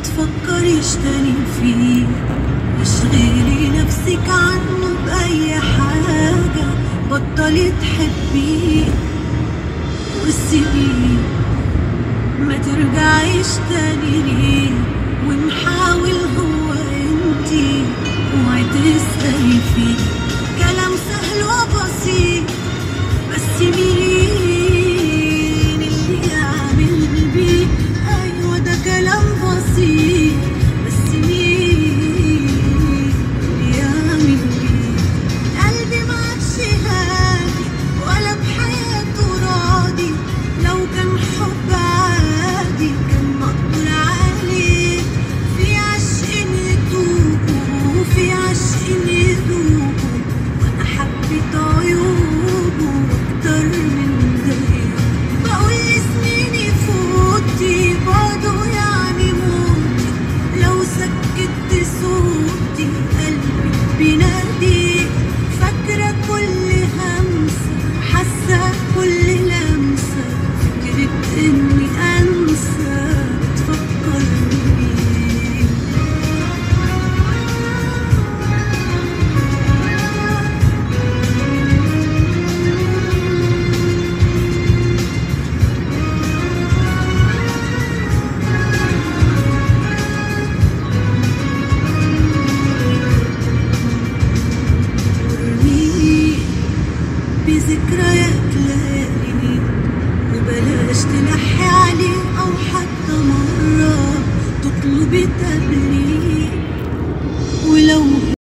تفكريش تاني فيه اشغلي نفسك عنه بأي حاجة بطلي تحبيه وسيبيه ما ترجعيش تاني ليه ونحاول هو انتي اوعي تسألي فيه كلام سهل وبسيط بس مين اللي يعمل بيه ايوه ده كلام بسيط بس مين اللي يعمل بيه قلبي ما عادش هادي ولا بحياته راضي لو كان حب عادي كان مقدور عليه في عشق ندوبه وفي عشق ندوبه وانا حبيت عيوبه اكتر من ده بقول سنيني فوتي بعده يعني موت لو سكت صوتي قلبي بينادي فاكرة كل همسة حاسة كل لمسة فكرة إني أنسى تفكرني بيه ارميه بذكريات ليالي وبلاش تلحي عليه أو حتى مرة تطلبي تقبليه